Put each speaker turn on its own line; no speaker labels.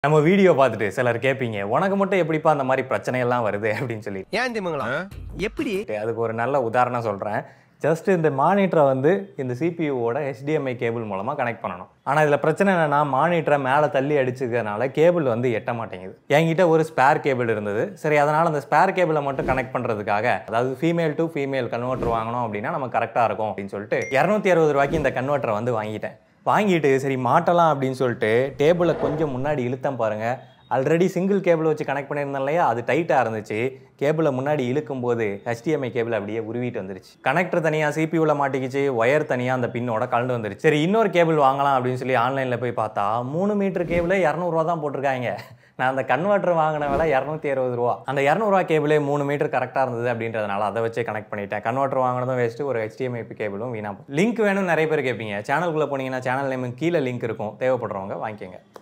நம்ம வீடியோ பார்த்துட்டு சிலர் கேட்பீங்க உனக்கு மட்டும் எப்படிப்பா அந்த மாதிரி பிரச்சனையெல்லாம் வருது அப்படின்னு சொல்லி
ஏன் திமுங்களா எப்படி
அதுக்கு ஒரு நல்ல உதாரணம் சொல்கிறேன் ஜஸ்ட் இந்த மானிட்டரை வந்து இந்த சிபியூவோட HDMI கேபிள் மூலமாக கனெக்ட் பண்ணணும் ஆனால் இதில் பிரச்சனை என்னன்னா மானிட்டரை மேலே தள்ளி அடிச்சுக்கிறதுனால கேபிள் வந்து எட்ட மாட்டேங்குது என்கிட்ட ஒரு ஸ்பேர் கேபிள் இருந்தது சரி அதனால் அந்த ஸ்பேர் கேபிளை மட்டும் கனெக்ட் பண்ணுறதுக்காக அதாவது ஃபீமேல் டு ஃபீமேல் கன்வெர்ட்டர் வாங்கணும் அப்படின்னா நம்ம கரெக்டாக இருக்கும் அப்படின்னு சொல்லிட்டு இரநூத்தி அறுபது ரூபாய்க்கு இந்த கன்வெர்ட்டரை வந்து வாங்கிட்டேன் வாங்கிட்டு சரி மாட்டலாம் அப்படின்னு சொல்லிட்டு டேபிளை கொஞ்சம் முன்னாடி இழுத்தம் பாருங்க ஆல்ரெடி சிங்கிள் கேபிள் வச்சு கனெக்ட் பண்ணியிருந்தேன் இல்லையா அது டைட்டாக இருந்துச்சு கேபிளை முன்னாடி இழுக்கும் போது HDMI கேபிள் அப்படியே உருவிட்டு வந்துருச்சு கனெக்டர் தனியாக சிபியூவில் மாட்டிக்கிச்சு ஒயர் தனியாக அந்த பின்னோட கலந்து வந்துருச்சு சரி இன்னொரு கேபிள் வாங்கலாம் அப்படின்னு சொல்லி ஆன்லைனில் போய் பார்த்தா மூணு மீட்டர் கேபிளே இரநூறுவா தான் போட்டிருக்காங்க நான் அந்த கன்வெர்ட்டர் வாங்கின விலை இரநூத்தி அறுபது ரூபா அந்த இரநூறுவா கேபிளே மூணு மீட்டர் கரெக்டாக இருந்தது அப்படின்றதுனால அதை வச்சு கனெக்ட் பண்ணிட்டேன் கன்வெர்ட்டர் வாங்கினதும் வேஸ்ட்டு ஒரு HDMI கேபிளும் வீணா லிங்க் வேணும் நிறைய பேர் கேட்பீங்க சேனலுக்குள்ளே போனீங்கன்னா சேனல் நேமுக்கு கீழே லிங்க் இருக்கும் தேவைப்படுறவங்க வாங்கிக்கோங்க